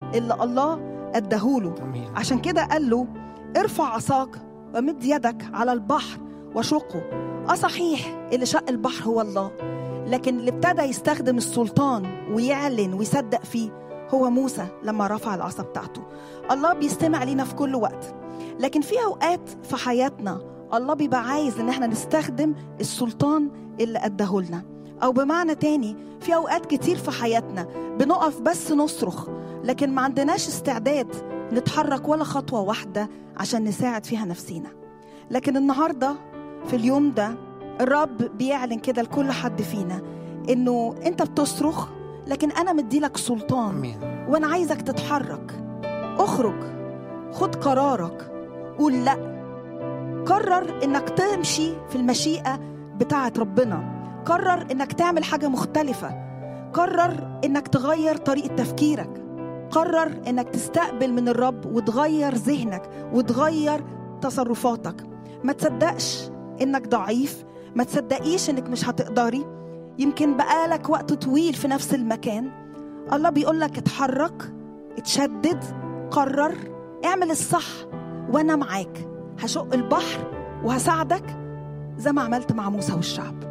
اللي الله اداهوله امين عشان كده قال له ارفع عصاك ومد يدك على البحر وشقه اه صحيح اللي شق البحر هو الله لكن اللي ابتدى يستخدم السلطان ويعلن ويصدق فيه هو موسى لما رفع العصا بتاعته الله بيستمع لينا في كل وقت لكن في اوقات في حياتنا الله بيبقى عايز ان احنا نستخدم السلطان اللي اداهولنا او بمعنى تاني في اوقات كتير في حياتنا بنقف بس نصرخ لكن ما عندناش استعداد نتحرك ولا خطوة واحدة عشان نساعد فيها نفسينا لكن النهاردة في اليوم ده الرب بيعلن كده لكل حد فينا انه انت بتصرخ لكن انا مديلك سلطان امين وانا عايزك تتحرك اخرج خد قرارك قول لا قرر انك تمشي في المشيئة بتاعة ربنا قرر انك تعمل حاجة مختلفة قرر انك تغير طريقة تفكيرك قرر انك تستقبل من الرب وتغير ذهنك وتغير تصرفاتك ما تصدقش انك ضعيف ما تصدقيش انك مش هتقدري يمكن بقالك وقت طويل في نفس المكان الله بيقول لك اتحرك اتشدد قرر اعمل الصح وانا معاك هشق البحر وهساعدك زي ما عملت مع موسى والشعب